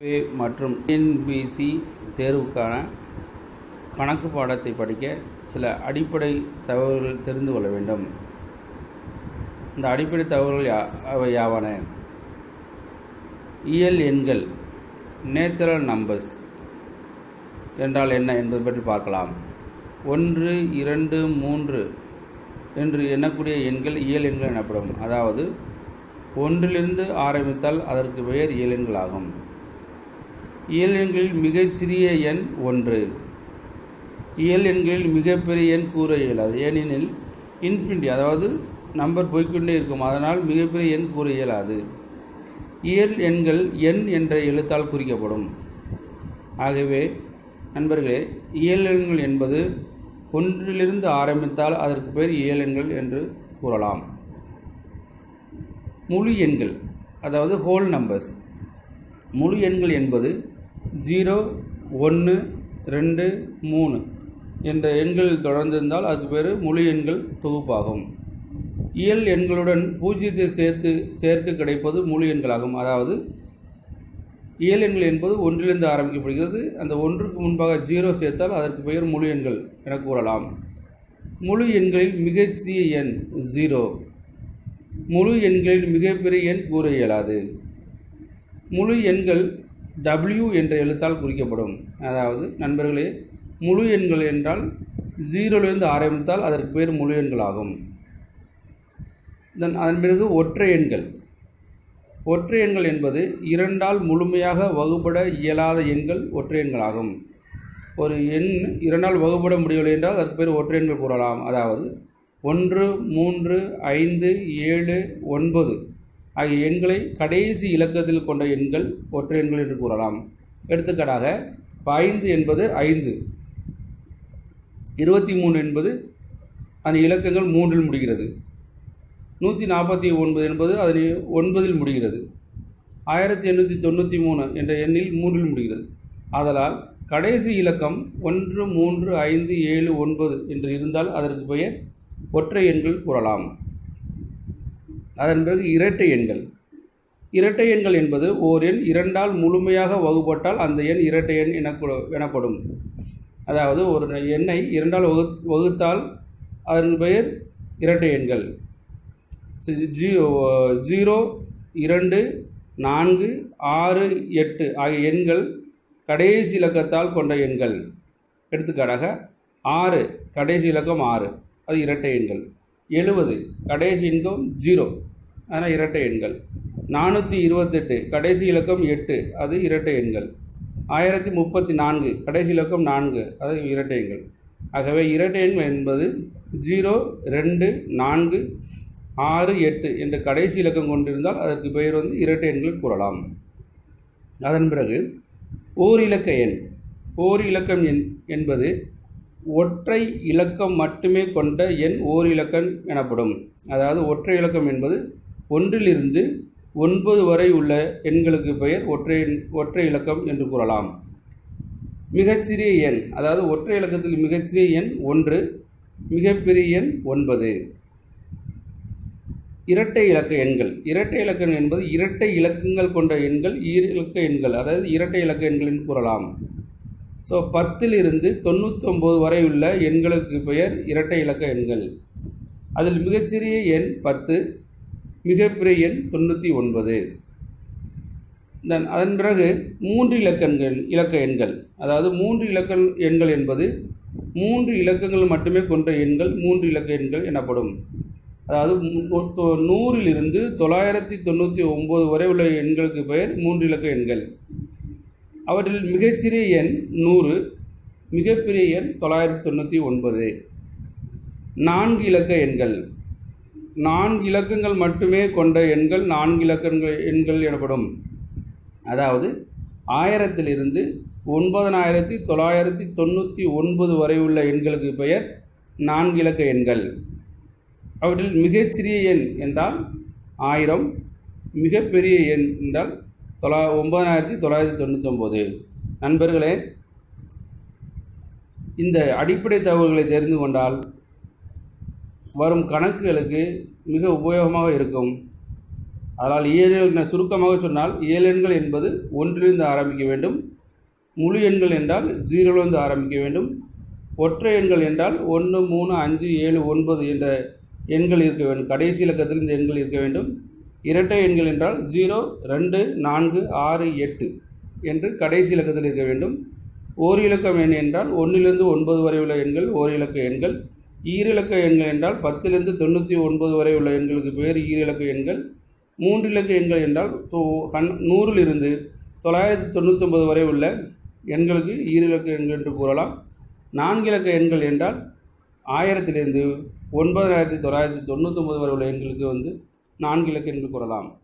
பே மற்றும் டிஎன்பிசி தேர்வுக்கான கணக்கு பாடத்தை படிக்க சில அடிப்படை தகவல்கள் தெரிந்து கொள்ள வேண்டும் இந்த அடிப்படை தகவல்கள் யா அவை யாவன இயல் எண்கள் நேச்சுரல் நம்பர்ஸ் என்றால் என்ன என்பது பற்றி பார்க்கலாம் ஒன்று இரண்டு மூன்று என்று எண்ணக்கூடிய எண்கள் இயல் எண்கள் எனப்படும் அதாவது ஒன்றிலிருந்து ஆரம்பித்தால் அதற்கு பெயர் இயல் எண்கள் ஆகும் இயல் எண்களில் மிகச்சிறிய எண் ஒன்று இயல் எண்களில் மிகப்பெரிய எண் கூற இயலாது ஏனெனில் இன்ஃபினிட்டி அதாவது நம்பர் போய்க்கொண்டே இருக்கும் அதனால் மிகப்பெரிய எண் கூற இயலாது இயல் எண்கள் எண் என்ற எழுத்தால் குறிக்கப்படும் ஆகவே நண்பர்களே இயல் எண்கள் என்பது ஒன்றிலிருந்து ஆரம்பித்தால் அதற்கு பெயர் இயல் எண்கள் என்று கூறலாம் முழு எண்கள் அதாவது ஹோல் நம்பர்ஸ் முழு எண்கள் என்பது ஜீரோ ஒன்று ரெண்டு மூணு என்ற எண்களில் தொடர்ந்திருந்தால் அதுக்கு பேர் முழு எண்கள் தொகுப்பாகும் இயல் எண்களுடன் பூஜ்ஜியத்தை சேர்த்து சேர்க்க கிடைப்பது முழு எண்களாகும் அதாவது இயல் எண்கள் என்பது ஒன்றிலிருந்து ஆரம்பிக்கப்படுகிறது அந்த ஒன்றுக்கு முன்பாக ஜீரோ சேர்த்தால் அதற்கு பெயர் முழு எண்கள் என கூறலாம் முழு எண்களில் மிகச்சிறிய எண் ஜீரோ முழு எண்களில் மிகப்பெரிய எண் கூற இயலாது முழு எண்கள் டபிள்யூ என்ற எழுத்தால் குறிக்கப்படும் அதாவது நண்பர்களே முழு எண்கள் என்றால் ஜீரோலிருந்து ஆரம்பித்தால் அதற்கு பேர் முழு எண்கள் ஆகும் தென் அதன் பிறகு ஒற்றை எண்கள் ஒற்றை எண்கள் என்பது இரண்டால் முழுமையாக வகுப்பட இயலாத எண்கள் ஒற்றை எண்களாகும் ஒரு எண் இரண்டால் வகுப்பட முடியவில்லை என்றால் அதற்கு பேர் ஒற்றை எண்கள் கூறலாம் அதாவது ஒன்று மூன்று ஐந்து ஏழு ஒன்பது ஆகிய எண்களை கடைசி இலக்கத்தில் கொண்ட எண்கள் ஒற்றை எண்கள் என்று கூறலாம் எடுத்துக்காட்டாக இப்போ ஐந்து என்பது ஐந்து இருபத்தி மூணு என்பது அந்த இலக்கங்கள் மூன்றில் முடிகிறது நூற்றி நாற்பத்தி ஒன்பது என்பது அதனை ஒன்பதில் முடிகிறது ஆயிரத்தி எண்ணூற்றி தொண்ணூற்றி மூணு என்ற எண்ணில் மூன்றில் முடிகிறது ஆதலால் கடைசி இலக்கம் ஒன்று மூன்று ஐந்து ஏழு ஒன்பது என்று இருந்தால் அதற்கு பெயர் ஒற்றை எண்கள் கூறலாம் அதன் பிறகு இரட்டை எண்கள் இரட்டை எண்கள் என்பது ஓர் எண் இரண்டால் முழுமையாக வகுப்பட்டால் அந்த எண் இரட்டை எண் என எனப்படும் அதாவது ஒரு எண்ணை இரண்டால் வகு வகுத்தால் அதன் பெயர் இரட்டை எண்கள் ஜீரோ இரண்டு நான்கு ஆறு எட்டு ஆகிய எண்கள் கடைசி இலக்கத்தால் கொண்ட எண்கள் எடுத்துக்காட்டாக ஆறு கடைசி இலக்கம் ஆறு அது இரட்டை எண்கள் எழுபது கடைசி இலக்கம் ஜீரோ அதனால் இரட்டை எண்கள் நானூற்றி இருபத்தெட்டு கடைசி இலக்கம் எட்டு அது இரட்டை எண்கள் ஆயிரத்தி முப்பத்தி நான்கு கடைசி இலக்கம் நான்கு அது இரட்டை எண்கள் ஆகவே இரட்டை எண்கள் என்பது ஜீரோ ரெண்டு நான்கு ஆறு எட்டு என்ற கடைசி இலக்கம் கொண்டிருந்தால் அதற்கு பெயர் வந்து இரட்டை எண்கள் கூறலாம் அதன் பிறகு ஓர் இலக்க எண் ஓர் இலக்கம் எண் என்பது ஒற்றை இலக்கம் மட்டுமே கொண்ட எண் ஓர் இலக்கம் எனப்படும் அதாவது ஒற்றை இலக்கம் என்பது ஒன்றிலிருந்து ஒன்பது வரை உள்ள எண்களுக்கு பெயர் ஒற்றை ஒற்றை இலக்கம் என்று கூறலாம் மிகச்சிறிய எண் அதாவது ஒற்றை இலக்கத்தில் மிகச்சிறிய எண் ஒன்று மிகப்பெரிய எண் ஒன்பது இரட்டை இலக்க எண்கள் இரட்டை இலக்கம் என்பது இரட்டை இலக்கங்கள் கொண்ட எண்கள் இலக்க எண்கள் அதாவது இரட்டை இலக்க எண்கள் என்று கூறலாம் ஸோ பத்திலிருந்து தொண்ணூத்தொம்பது வரை உள்ள எண்களுக்கு பெயர் இரட்டை இலக்க எண்கள் அதில் மிகச்சிறிய எண் பத்து மிகப்பெரிய எண் தொண்ணூற்றி ஒன்பது தென் அதன் பிறகு மூன்று இலக்கங்கள் இலக்க எண்கள் அதாவது மூன்று இலக்க எண்கள் என்பது மூன்று இலக்கங்கள் மட்டுமே கொண்ட எண்கள் மூன்று இலக்க எண்கள் எனப்படும் அதாவது நூறிலிருந்து தொள்ளாயிரத்தி தொண்ணூற்றி ஒம்பது வரை உள்ள எண்களுக்கு பெயர் மூன்று இலக்க எண்கள் அவற்றில் மிகச்சிறிய எண் நூறு மிகப்பெரிய எண் தொள்ளாயிரத்தி தொண்ணூற்றி ஒன்பது நான்கு இலக்க எண்கள் நான்கு இலக்கங்கள் மட்டுமே கொண்ட எண்கள் நான்கு இலக்கங்கள் எண்கள் எனப்படும் அதாவது ஆயிரத்திலிருந்து ஒன்பதனாயிரத்தி தொள்ளாயிரத்தி தொண்ணூற்றி ஒன்பது வரை உள்ள எண்களுக்கு பெயர் நான்கு இலக்க எண்கள் அவற்றில் மிகச்சிறிய எண் என்றால் ஆயிரம் மிகப்பெரிய எண் என்றால் தொள்ளா ஒன்பதாயிரத்தி தொள்ளாயிரத்தி தொண்ணூத்தொம்பது நண்பர்களே இந்த அடிப்படை தகவல்களை தெரிந்து கொண்டால் வரும் கணக்குகளுக்கு மிக உபயோகமாக இருக்கும் அதனால் இயல் சுருக்கமாக சொன்னால் இயல் எண்கள் என்பது ஒன்றிலிருந்து ஆரம்பிக்க வேண்டும் முழு எண்கள் என்றால் ஜீரோலிருந்து ஆரம்பிக்க வேண்டும் ஒற்றை எண்கள் என்றால் ஒன்று மூணு அஞ்சு ஏழு ஒன்பது என்ற எண்கள் இருக்க வேண்டும் கடைசி இலக்கத்தில் இந்த எண்கள் இருக்க வேண்டும் இரட்டை எண்கள் என்றால் ஜீரோ ரெண்டு நான்கு ஆறு எட்டு என்று கடைசி இலக்கத்தில் இருக்க வேண்டும் ஓர் இலக்கம் எண் என்றால் ஒன்றிலிருந்து ஒன்பது வரை உள்ள எண்கள் ஓர் இலக்க எண்கள் ஈரிலக்க எண்கள் என்றால் பத்திலிருந்து தொண்ணூற்றி ஒன்பது வரை உள்ள எண்களுக்கு பேர் ஈரிலக்க எண்கள் மூன்றிலக்க எண்கள் என்றால் தொ- ஹன்- நூறிலிருந்து தொள்ளாயிரத்தி தொண்ணூத்தொம்பது வரை உள்ள எண்களுக்கு ஈரிலக்க எண்கள் என்று கூறலாம் நான்கிலக்க எண்கள் என்றால் ஆயிரத்திலிருந்து ஒன்பதாயிரத்தி தொள்ளாயிரத்தி தொண்ணூத்தொம்பது வரை உள்ள எண்களுக்கு வந்து நான்கு இலக்க என்று கூறலாம்